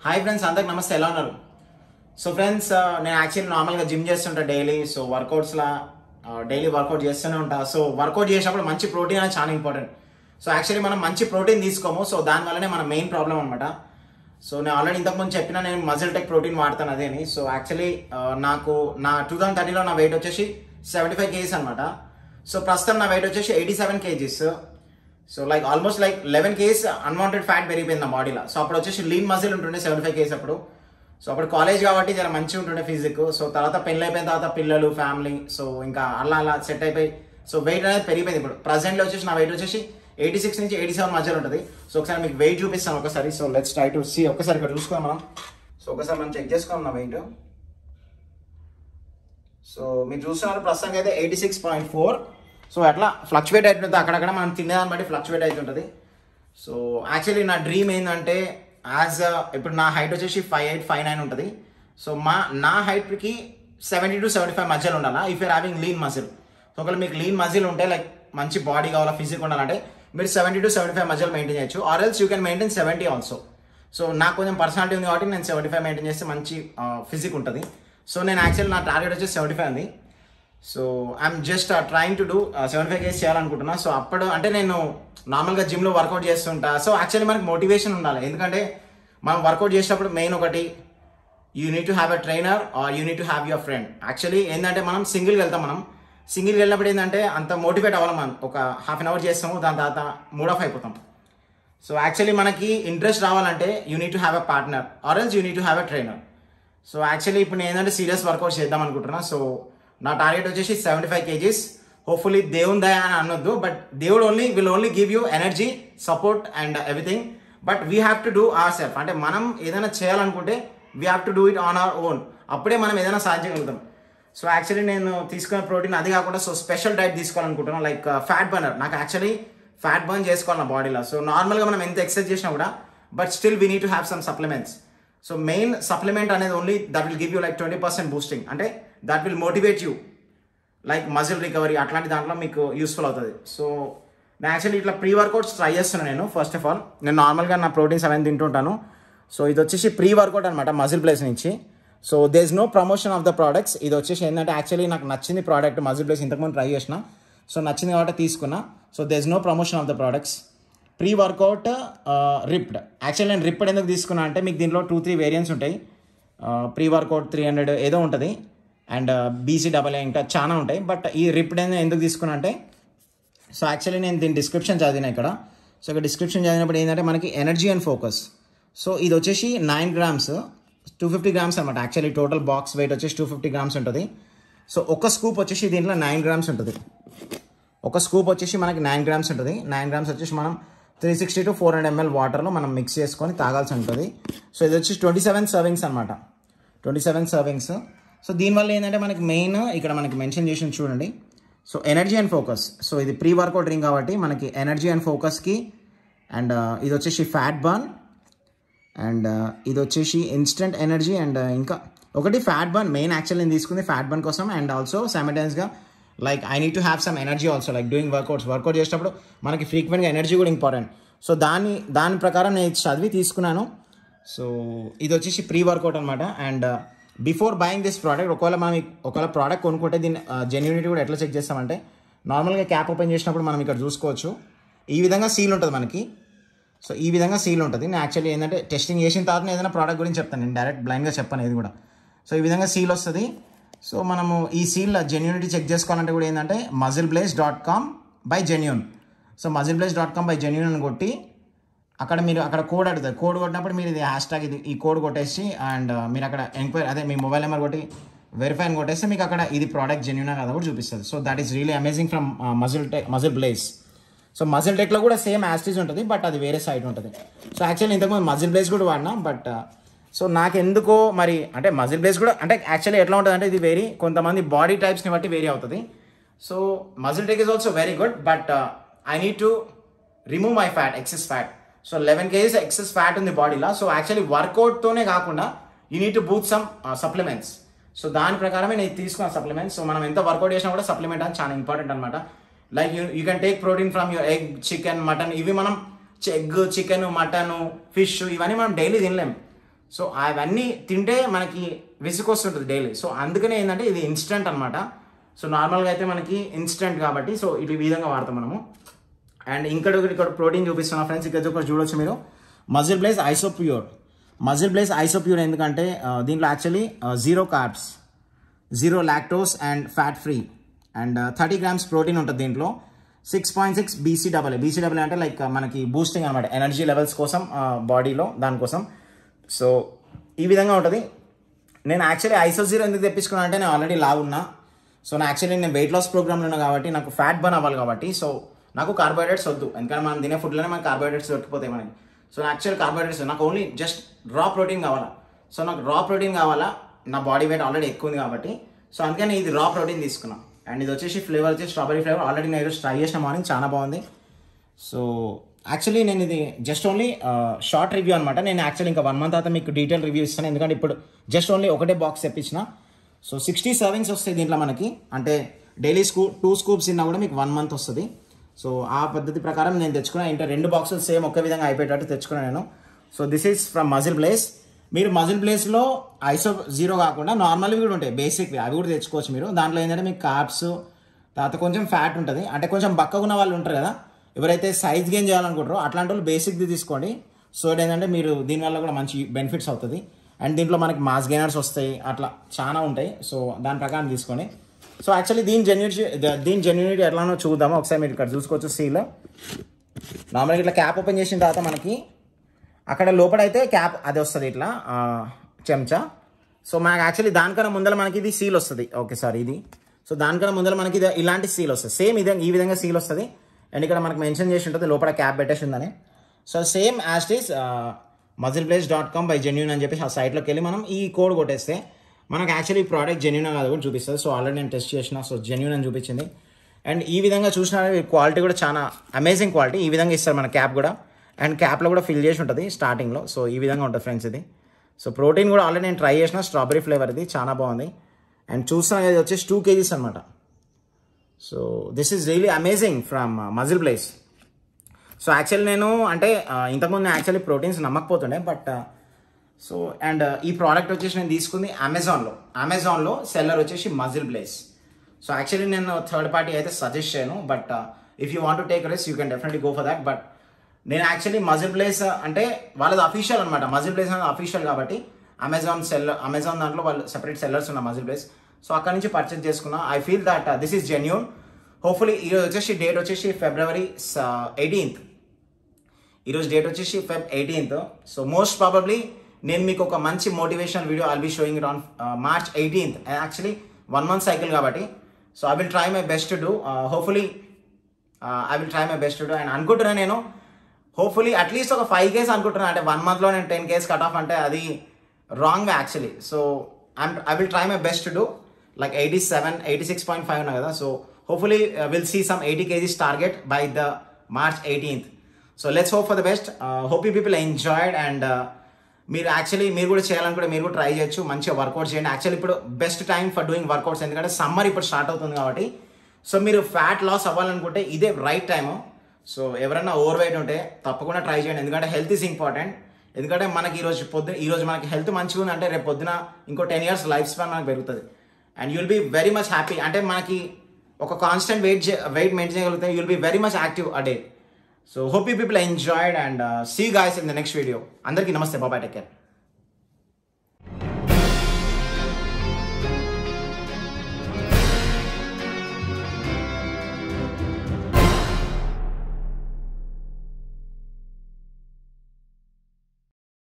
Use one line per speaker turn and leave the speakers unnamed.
hi friends అందరికి నమస్తే ఎలా ఉన్నారు సో ఫ్రెండ్స్ నేను యాక్చువల్లీ నార్మల్గా జిమ్ చేస్తుంటా డైలీ సో వర్కౌట్స్లా డైలీ వర్కౌట్ చేస్తూనే ఉంటా సో వర్కౌట్ చేసినప్పుడు మంచి ప్రోటీన్ అనేది చాలా ఇంపార్టెంట్ సో యాక్చువల్లీ మనం మంచి ప్రోటీన్ తీసుకోము సో దానివల్లనే మన మెయిన్ ప్రాబ్లం అనమాట సో నేను ఆల్రెడీ ఇంతకుముందు చెప్పిన నేను మజిల్ టెక్ ప్రోటీన్ వాడతాను అదేని సో యాక్చువల్లీ నాకు నా టూ థౌసండ్ థర్టీలో నా వెయిట్ వచ్చేసి సెవెంటీ ఫైవ్ కేజీస్ అనమాట సో ప్రస్తుతం నా వెయిట్ వచ్చేసి eighty seven kgs so like almost like eleven Ks unwanted fat పెరిగిపోయింది నా బాడీలో సో అప్పుడు వచ్చేసి లీన్ మజిల్ ఉంటుండే సెవెంటీ ఫైవ్ కేస్ అప్పుడు సో అప్పుడు కాలేజ్ కాబట్టి జర మంచిగా ఉంటుండే ఫిజిక్ సో తర్వాత పెళ్ళి అయిపోయిన తర్వాత పిల్లలు ఫ్యామిలీ సో ఇంకా అలా అలా సెట్ అయిపోయి సో వెయిట్ అనేది పెరిగిపోయింది ఇప్పుడు ప్రజెంట్లో వచ్చేసి నా వెయిట్ వచ్చేసి ఎయిటీ సిక్స్ నుంచి ఎయిటీ సెవెన్ మధ్యలో ఉంటుంది సో ఒకసారి మీకు వెయిట్ చూపిస్తాను ఒకసారి so let's try to see ఒకసారి ఇక్కడ చూసుకోవాలి మనం సో ఒకసారి మనం చెక్ చేసుకోవాలి నా వెయిట్ సో మీరు చూస్తున్నారు ప్రస్తుతానికి అయితే eighty six point four so అట్లా ఫ్లక్చువేట్ అవుతుంటుంది అక్కడక్కడ మనం తినేదాన్ని బట్టి ఫ్లక్చువేట్ అవుతుంటుంది సో యాక్చువల్లీ నా డ్రీమ్ ఏంటంటే యాజ్ ఇప్పుడు నా హైట్ వచ్చేసి ఫైవ్ ఎయిట్ ఫైవ్ నైన్ ఉంటుంది సో మా నా హైట్కి సెవెంటీ టు సెవెంటీ ఫైవ్ మధ్యలో ఉండాలా if you're having lean muscle so ఒకవేళ మీకు లీన్ మజిల్ ఉంటే లైక్ మంచి బాడీ కావాలా ఫిజిక్ ఉండాలంటే మీరు సెవెంటీ టు సెవెంటీ ఫైవ్ మధ్యలో మెయింటైన్ చేయొచ్చు or else you can maintain seventy also so నాకు కొంచెం పర్సనాలిటీ ఉంది కాబట్టి నేను సెవెంటీ ఫైవ్ మెయింటైన్ చేస్తే మంచి ఫిజిక్ ఉంటుంది సో నేను యాక్చువల్ నా టార్గెట్ వచ్చేసి సెవెంటీ ఫైవ్ ఉంది so I'm just trying to do seventy five Ks చేయాలనుకుంటున్నా సో అప్పుడు అంటే నేను నార్మల్గా జిమ్లో వర్కౌట్ చేస్తుంటా సో యాక్చువల్లీ మనకి మోటివేషన్ ఉండాలి ఎందుకంటే మనం వర్కౌట్ చేసేటప్పుడు మెయిన్ ఒకటి you need to have a trainer or you need to have your friend actually ఏంటంటే మనం సింగిల్కి వెళ్తాం మనం సింగిల్కి వెళ్ళినప్పుడు ఏంటంటే అంత మోటివేట్ అవ్వాలి మనం ఒక హాఫ్ అన్ అవర్ చేస్తాము దాని తర్వాత మూడ్ ఆఫ్ అయిపోతాం సో యాక్చువల్లీ మనకి ఇంట్రెస్ట్ రావాలంటే you need to have a partner or else you need to have a trainer so actually ఇప్పుడు నేను ఏంటంటే సీరియస్ వర్కౌట్ చేద్దాం అనుకుంటున్నా సో నా టార్గెట్ వచ్చేసి సెవెంటీ ఫైవ్ కేజీస్ హోప్ఫుల్లీ దేవుని దయ అని అనొద్దు బట్ దేవుడు only will only give you energy support and everything but we have to do our self అంటే మనం ఏదైనా చేయాలనుకుంటే we have to do it on our own అప్పుడే మనం ఏదైనా సాధించగలుగుతాం సో యాక్చువల్లీ నేను తీసుకున్న ప్రోటీన్ అది కాకుండా సో స్పెషల్ డైట్ తీసుకోవాలనుకుంటున్నాను లైక్ ఫ్యాట్ బర్నర్ నాకు యాక్చువల్లీ ఫ్యాట్ బర్న్ చేసుకోవాలి నా బాడీలో సో నార్మల్గా మనం ఎంత ఎక్సర్సైజ్ చేసినా కూడా but still we need to have some supplements so main supplement అనేది only that will give you like twenty percent boosting అంటే that will motivate you like muscle recovery అట్లాంటి దాంట్లో మీకు యూస్ఫుల్ అవుతుంది సో నేను యాక్చువల్లీ ఇట్లా ప్రీ వర్కౌట్స్ ట్రై చేస్తున్నాను నేను ఫస్ట్ ఆఫ్ ఆల్ నేను నార్మల్గా నా ప్రోటీన్స్ అవన్నీ తింటుంటాను సో ఇది వచ్చేసి ప్రీ వర్కౌట్ అనమాట మజిల్ ప్లేస్ నుంచి so there is no promotion of the products ఇది వచ్చేసి ఏంటంటే యాక్చువల్లీ నాకు నచ్చింది ప్రోడక్ట్ మజిల్ ప్లేస్ ఇంతకుముందు ట్రై చేసిన సో నచ్చింది కాబట్టి తీసుకున్నా so there is no promotion of the products pre workout ripped actually నేను రిప్డ్ ఎందుకు తీసుకున్నా అంటే మీకు దీంట్లో టూ త్రీ వేరియంట్స్ ఉంటాయి ప్రీ వర్కౌట్ త్రీ హండ్రెడ్ ఏదో ఉంటుంది అండ్ బీసీ డబల్ ఇంకా చాలా ఉంటాయి బట్ ఈ రిప్డ్ ఎందుకు తీసుకున్నా అంటే సో యాక్చువల్లీ నేను దీని డిస్క్రిప్షన్ చదివిన ఇక్కడ సో ఇక్కడ డిస్క్రిప్షన్ చదివినప్పుడు ఏంటంటే మనకి ఎనర్జీ అండ్ ఫోకస్ సో ఇది వచ్చేసి nine grams two fifty grams అనమాట యాక్చువల్లీ టోటల్ బాక్స్ వెయిట్ వచ్చేసి టూ ఫిఫ్టీ గ్రామ్స్ ఉంటుంది సో ఒక స్కూప్ వచ్చేసి దీంట్లో నైన్ గ్రామ్స్ ఉంటుంది ఒక స్కూప్ వచ్చేసి మనకి నైన్ గ్రామ్స్ ఉంటుంది నైన్ గ్రామ్స్ వచ్చేసి మనం three sixty to four hundred ML వాటర్లో మనం మిక్స్ చేసుకొని తాగాల్సి ఉంటుంది సో ఇది వచ్చేసి ట్వంటీ సెవెన్ సర్వింగ్స్ అనమాట ట్వంటీ సెవెన్ సర్వింగ్స్ సో దీనివల్ల ఏంటంటే మనకి మెయిన్ ఇక్కడ మనకి మెన్షన్ చేసిన చూడండి so energy and focus so ఇది ప్రీ వర్కౌట్ డ్రింక్ కాబట్టి మనకి ఎనర్జీ అండ్ ఫోకస్కి అండ్ ఇది వచ్చేసి ఫ్యాట్ బర్న్ అండ్ ఇది వచ్చేసి ఇన్స్టెంట్ ఎనర్జీ అండ్ ఇంకా ఒకటి ఫ్యాట్ బర్న్ మెయిన్ యాక్చువల్ నేను తీసుకుంది ఫ్యాట్ బర్న్ కోసం అండ్ ఆల్సో సైమల్టైన్స్గా like I need to have some energy also like doing workouts workout చేసేటప్పుడు మనకి ఫ్రీక్వెంట్గా ఎనర్జీ కూడా ఇంపార్టెంట్ సో దాని దాని ప్రకారం నేను చదివి తీసుకున్నాను సో ఇది వచ్చేసి ప్రీ వర్కౌట్ అనమాట and before buying this product ఒకవేళ మనం ఒకవేళ ప్రోడక్ట్ కొనుక్కుంటే దీని జెన్యూనిటీ కూడా ఎట్లా చెక్ చేస్తామంటే నార్మల్గా క్యాప్ ఓపెన్ చేసినప్పుడు మనం ఇక్కడ చూసుకోవచ్చు ఈ విధంగా సీల్ ఉంటుంది మనకి సో ఈ విధంగా సీల్ ఉంటుంది నేను యాక్చువల్లీ ఏంటంటే టెస్టింగ్ చేసిన తర్వాత ఏదైనా ప్రోడక్ట్ గురించి చెప్తాను నేను డైరెక్ట్ బ్లైండ్గా చెప్పాను ఇది కూడా సో ఈ విధంగా సీల్ వస్తుంది సో మనము ఈ సీల్ జెన్యూనిటీ చెక్ చేసుకోవాలంటే కూడా ఏంటంటే muscle place dot com by genuine so muscle place dot com by genuine అని కొట్టి అక్కడ మీరు అక్కడ కోడ్ అడుగుతారు కోడ్ కొట్టినప్పుడు మీరు ఇది హ్యాష్ ట్యాగ్ ఇది ఈ కోడ్ కొట్టేసి అండ్ మీరు అక్కడ ఎంక్వైరీ అదే మీ మొబైల్ నెంబర్ కొట్టి వెరిఫై అని కొట్టేస్తే మీకు అక్కడ ఇది ప్రోడక్ట్ జెన్యూన్ కదా కూడా చూపిస్తుంది so that is really amazing from muscle tech muscle place so muscle టెక్లో కూడా సేమ్ యాస్టీజ్ ఉంటుంది బట్ అది వేరే సైడ్ ఉంటుంది సో యాక్చువల్లీ ఇంతకుముందు మజిల్ ప్లేస్ కూడా వాడినా బట్ సో నాకు ఎందుకో మరి అంటే మజిల్ ప్లేస్ కూడా అంటే యాక్చువల్లీ ఎట్లా ఉంటుంది అంటే ఇది వేరీ కొంతమంది బాడీ టైప్స్ని బట్టి వేరీ అవుతుంది so muscle tech is also very good but I need to remove my fat excess fat so eleven kgs excess fat ఉంది బాడీలో సో యాక్చువల్లీ వర్కౌట్తోనే కాకుండా you need to boost some supplements so దాని ప్రకారమే నేను తీసుకున్న supplements so మనం ఎంత వర్కౌట్ చేసినా కూడా సప్లిమెంట్ అని చాలా ఇంపార్టెంట్ అనమాట like you you can take protein from your egg chicken mutton ఇవి మనం ఎగ్ చికెన్ మటన్ ఫిష్ ఇవన్నీ మనం డైలీ తినలేం సో అవన్నీ తింటే మనకి విసుకొస్తుంటుంది డైలీ సో అందుకనే ఏంటంటే ఇది ఇన్స్టెంట్ అనమాట సో నార్మల్గా అయితే మనకి ఇన్స్టెంట్ కాబట్టి సో ఇది ఈ విధంగా వాడతాం మనము అండ్ ఇక్కడ ఒకటి ఇక్కడ ప్రోటీన్ చూపిస్తున్నా ఫ్రెండ్స్ ఇక్కడ ఒకటి చూడొచ్చు మీరు muscle place isopure muscle place isopure ఎందుకంటే ఆ, దీంట్లో actually zero carbs zero lactose and fat free and thirty grams protein ఉంటుంది దీంట్లో six point six BC double BC double అంటే లైక్ మనకి బూస్టింగ్ అనమాట ఎనర్జీ లెవెల్స్ కోసం బాడీలో దానికోసం సో ఈ విధంగా ఉంటుంది నేను యాక్చువల్లీ ఐసో జీరో ఎందుకు తెప్పించుకున్నా అంటే నేను ఆల్రెడీ లావు ఉన్నా సో నా యాక్చువల్లీ నేను వెయిట్ లాస్ ప్రోగ్రామ్లో ఉన్నా కాబట్టి నాకు ఫ్యాట్ బర్న్ అవ్వాలి కాబట్టి సో నాకు కార్బోహైడ్రేట్స్ వద్దు ఎందుకంటే మనం తినే ఫుడ్లోనే మనకి కార్బోహైడ్రేట్స్ దొరికిపోతాయి మనకి సో యాక్చువల్ కార్బోహైడ్రేట్స్ నాకు ఓన్లీ జస్ట్ రా ప్రోటీన్ కావాలా సో నాకు రా ప్రోటీన్ కావాలా నా బాడీ వెయిట్ ఆల్రెడీ ఎక్కువ ఉంది కాబట్టి సో అందుకని ఇది రా ప్రోటీన్ తీసుకున్నా అండ్ ఇది వచ్చేసి ఫ్లేవర్ వచ్చేసి స్ట్రాబెరీ ఫ్లేవర్ ఆల్రెడీ నేను ఈరోజు ట్రై చేసిన మార్నింగ్ చాలా బాగుంది సో యాక్చువల్లీ నేను ఇది జస్ట్ ఓన్లీ షార్ట్ రివ్యూ అనమాట నేను యాక్చువల్లీ ఇంకా వన్ మంత్ తర్వాత మీకు డీటెయిల్ రివ్యూ ఇస్తాను ఎందుకంటే ఇప్పుడు జస్ట్ ఓన్లీ ఒకటే బాక్స్ తెప్పించిన సో సిక్స్టీ సర్వింగ్స్ వస్తాయి దీంట్లో మనకి అంటే డైలీ స్కూ టూ స్కూప్స్ తిన్నా కూడా మీకు వన్ మంత్ వస్తుంది సో ఆ పద్ధతి ప్రకారం నేను తెచ్చుకున్నా ఇంకా రెండు బాక్సులు సేమ్ ఒకే విధంగా అయిపోయేటట్టు తెచ్చుకున్నాను నేను so this is from muscle place మీరు మజిల్ ప్లేస్లో ఐసో జీరో కాకుండా నార్మల్వి కూడా ఉంటాయి బేసిక్వి అవి కూడా తెచ్చుకోవచ్చు మీరు దాంట్లో ఏంటంటే మీకు కార్బ్స్ తర్వాత కొంచెం ఫ్యాట్ ఉంటుంది అంటే కొంచెం బక్కగా ఉన్న వాళ్ళు ఉంటారు కదా ఎవరైతే సైజ్ గెయిన్ చేయాలనుకుంటారో అట్లాంటి వాళ్ళు బేసిక్ది తీసుకోండి సో ఏంటంటే మీరు దీనివల్ల కూడా మంచి బెనిఫిట్స్ అవుతుంది అండ్ దీంట్లో మనకి మాస్ గెయినర్స్ వస్తాయి అట్లా చాలా ఉంటాయి సో దాని ప్రకారం తీసుకోండి సో యాక్చువల్లీ దీని జెన్యూనిటీ దీని జెన్యూనిటీ ఎట్లానో చూద్దాము ఒకసారి మీరు ఇక్కడ చూసుకోవచ్చు సీల్ నార్మల్గా ఇట్లా క్యాప్ ఓపెన్ చేసిన తర్వాత మనకి అక్కడ లోపలైతే క్యాప్ అది వస్తుంది ఇట్లా ఆ, చెంచా సో మనకి యాక్చువల్లీ దానికన్నా ముందర మనకి ఇది సీల్ వస్తుంది ఓకే సార్ ఇది సో దానికన్నా ముందర మనకి ఇది ఇలాంటి సీల్ వస్తుంది సేమ్ ఇదే ఈ విధంగా సీల్ వస్తుంది అండ్ ఇక్కడ మనకి మెన్షన్ చేసి ఉంటుంది లోపల క్యాప్ పెట్టేసి ఉందని so same as is muscle place dot com by genuine అని చెప్పేసి ఆ సైట్లోకి వెళ్ళి మనం ఈ కోడ్ కొట్టేస్తే మనకు యాక్చువల్లీ ఈ ప్రోడక్ట్ జెన్యూన్ కాదు కూడా చూపిస్తుంది సో ఆల్రెడీ నేను టెస్ట్ చేసిన సో జెన్యూన్ అని చూపించింది అండ్ ఈ విధంగా చూసిన క్వాలిటీ కూడా చాలా అమేజింగ్ క్వాలిటీ ఈ విధంగా ఇస్తారు మన క్యాప్ కూడా అండ్ క్యాప్లో కూడా ఫిల్ చేసి ఉంటుంది స్టార్టింగ్లో సో ఈ విధంగా ఉంటుంది ఫ్రెండ్స్ ఇది సో ప్రోటీన్ కూడా ఆల్రెడీ నేను ట్రై చేసిన స్ట్రాబెరీ ఫ్లేవర్ ఇది చాలా బాగుంది అండ్ చూసిన ఇది వచ్చేసి టూ కేజీస్ అనమాట so this is really amazing from muscle place so actually నేను అంటే ఆ, ఇంతకుముందు నేను యాక్చువల్లీ ప్రోటీన్స్ నమ్మకపోతుండే బట్ సో అండ్ ఈ ప్రోడక్ట్ వచ్చేసి నేను తీసుకుంది అమెజాన్లో అమెజాన్లో సెల్లర్ వచ్చేసి మజిల్ ప్లేస్ సో యాక్చువల్లీ నేను థర్డ్ పార్టీ అయితే సజెస్ట్ చేయను but if you want to take risk you can definitely go for that but నేను యాక్చువల్లీ మజిల్ ప్లేస్ అంటే వాళ్ళది అఫీషియల్ అనమాట మజిల్ ప్లేస్ అనేది అఫీషియల్ కాబట్టి అమెజాన్ సెల్ అమెజాన్ దాంట్లో వాళ్ళు సెపరేట్ సెల్లర్స్ ఉన్న మజిల్ ప్లేస్ సో అక్కడ నుంచి పర్చేస్ చేసుకున్నా I feel that this is genuine hopefully ఈరోజు వచ్చేసి డేట్ వచ్చేసి ఫిబ్రవరి ఎయిటీన్త్ ఈరోజు డేట్ వచ్చేసి Feb eighteenth so most probably నేను మీకు ఒక మంచి motivational video I'll be showing it on March eighteenth actually one month cycle కాబట్టి so I will try my best to do hopefully I will try my best to do and అనుకుంటున్నాను నేను hopefully at least ఒక five kgs అనుకుంటున్నాను అంటే one మంత్లో నేను ten case cut off అంటే అది wrong actually so I'm I will try my best to do like eighty seven eighty six point five ఉన్నా కదా so hopefully will see some eighty kgs target by the March eighteenth so let's hope for the best hope you people enjoyed and మీరు actually మీరు కూడా చేయాలనుకుంటే మీరు కూడా try చేయొచ్చు మంచిగా వర్కౌట్ చేయండి యాక్చువల్లీ ఇప్పుడు best time for doing workouts ఎందుకంటే సమ్మర్ ఇప్పుడు స్టార్ట్ అవుతుంది కాబట్టి సో మీరు ఫ్యాట్ లాస్ అవ్వాలనుకుంటే ఇదే రైట్ టైము సో ఎవరైనా ఓవర్ వెయిట్ ఉంటే తప్పకుండా ట్రై చేయండి ఎందుకంటే హెల్త్ ఈజ్ ఇంపార్టెంట్ ఎందుకంటే మనకి ఈరోజు పొద్దున ఈరోజు మనకి హెల్త్ మంచిగా ఉంది అంటే రేపు పొద్దున ఇంకో టెన్ ఇయర్స్ లైఫ్ స్పాన్ మనకు పెరుగుతుంది and you'll be very much happy అంటే మనకి ఒక కాన్స్టెంట్ వెయిట్ వెయిట్ మెయింటైన్ చేయగలిగితే you'll be very much active a day so hope you people enjoyed and see guys in the next video అందరికీ నమస్తే బాబాయ్ take care